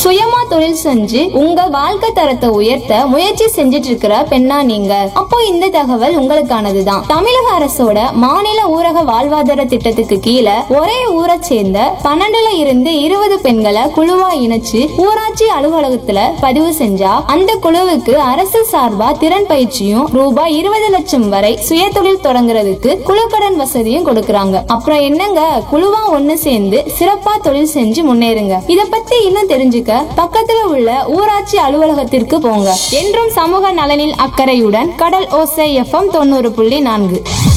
சுயமா தொழில் செஞ்சு உங்க வாழ்க்கை தரத்தை உயர்த்த முயற்சி செஞ்சுட்டு இருக்கிற பெண்ணா நீங்க அப்போ இந்த தகவல் உங்களுக்கானதுதான் தமிழக அரசோட மாநில ஊரக வாழ்வாதார திட்டத்துக்கு கீழே ஒரே ஊரை சேர்ந்த பன்னெண்டுல இருந்து இருபது பெண்களை குழுவா இணைச்சு ஊராட்சி அலுவலகத்துல பதிவு செஞ்சா அந்த குழுவுக்கு அரசு சார்பா திறன் பயிற்சியும் ரூபாய் இருபது லட்சம் வரை சுயதொழில் தொடங்குறதுக்கு குழுக்கடன் வசதியும் கொடுக்கறாங்க அப்புறம் என்னங்க குழுவா ஒண்ணு சேர்ந்து சிறப்பா தொழில் செஞ்சு முன்னேறுங்க இத பத்தி இன்னும் தெரிஞ்சுக்க பக்கத்துல உள்ள ஊராட்சி அலுவலகத்திற்கு போங்க என்றும் சமூக நலனில் அக்கறையுடன் கடல் ஓசை எஃப்எம் தொண்ணூறு புள்ளி நான்கு